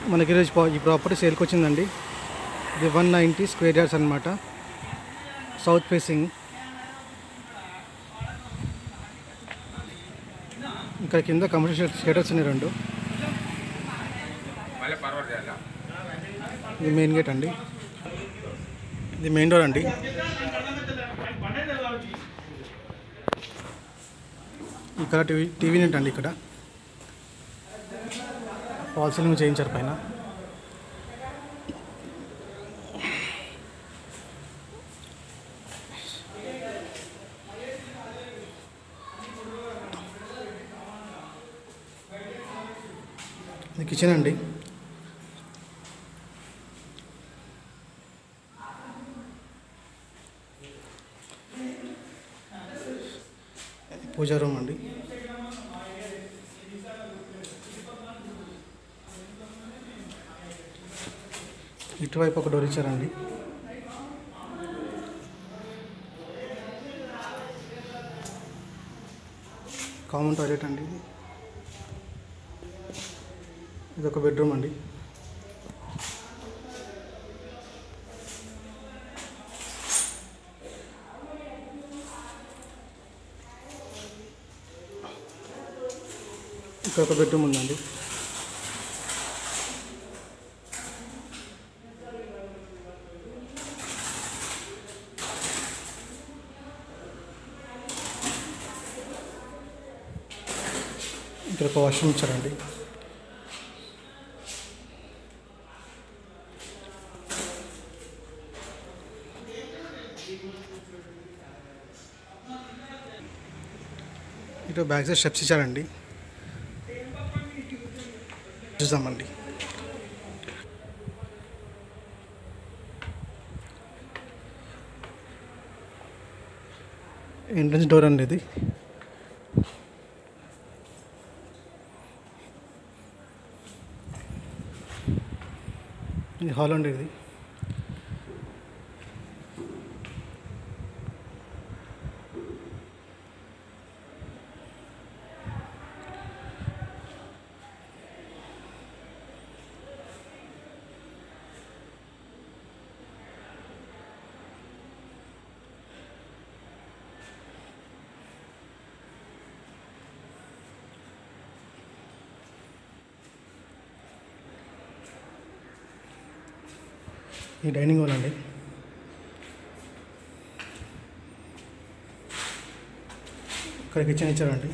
మనకి ఈరోజు పా- ఈ ప్రాపర్టీ సేల్కి వచ్చిందండి ఇది వన్ నైంటీ స్క్వేర్ యార్డ్స్ అనమాట సౌత్ ఫేసింగ్ ఇక్కడ కింద కమర్షియల్ షేటర్స్ ఉన్నాయి రెండు ఇది మెయిన్ గేట్ అండి ఇది మెయిన్ డోర్ అండి ఇక్కడ టీవీ టీవీ నెట్ అండి ఇక్కడ ఫాల్ సీలింగ్ చేయించారు పైన ఇది కిచెన్ అండి పూజా రూమ్ అండి ఇటువైపు ఒక డోర్ ఇచ్చారండి కామన్ టాయిలెట్ అండి ఇది ఇది ఒక బెడ్రూమ్ అండి ఇక్కడ ఒక బెడ్రూమ్ ఉందండి ఇక్కడ ఒక వాష్రూమ్ ఇచ్చారండి ఇటు బ్యాక్ సైడ్ స్టెప్స్ ఇచ్చారండి చూద్దామండి ఎంట్రన్స్ డోర్ అండి ఇది ఇది హాల్ అండి ఇది ఈ డైనింగ్ హాల్ అండి ఇక్కడ కిచెన్ ఇచ్చారండి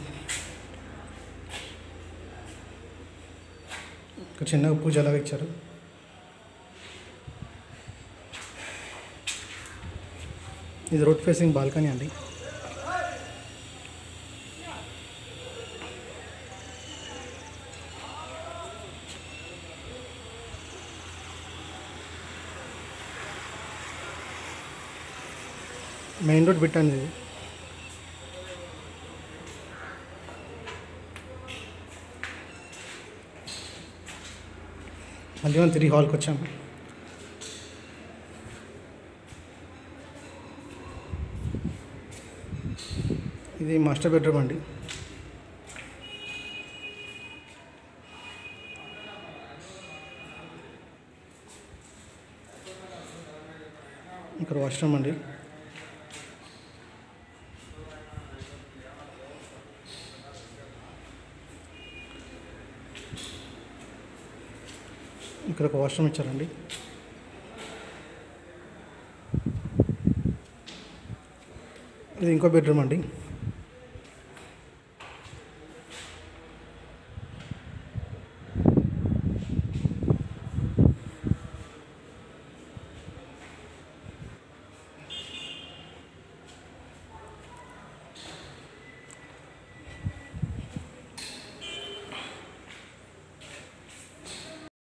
ఇక్కడ చిన్నగా పూజ అలాగే ఇచ్చారు ఇది రోడ్ ఫేసింగ్ బాల్కనీ అండి మెయిన్ రోడ్ బిట్ అండి ఇది మళ్ళీ మనం తిరిగి హాల్కి వచ్చాము ఇది మాస్టర్ బెడ్రూమ్ అండి ఇక్కడ వాష్రూమ్ అండి ఇక్కడ ఒక వాష్రూమ్ ఇచ్చారండి ఇది ఇంకో బెడ్రూమ్ అండి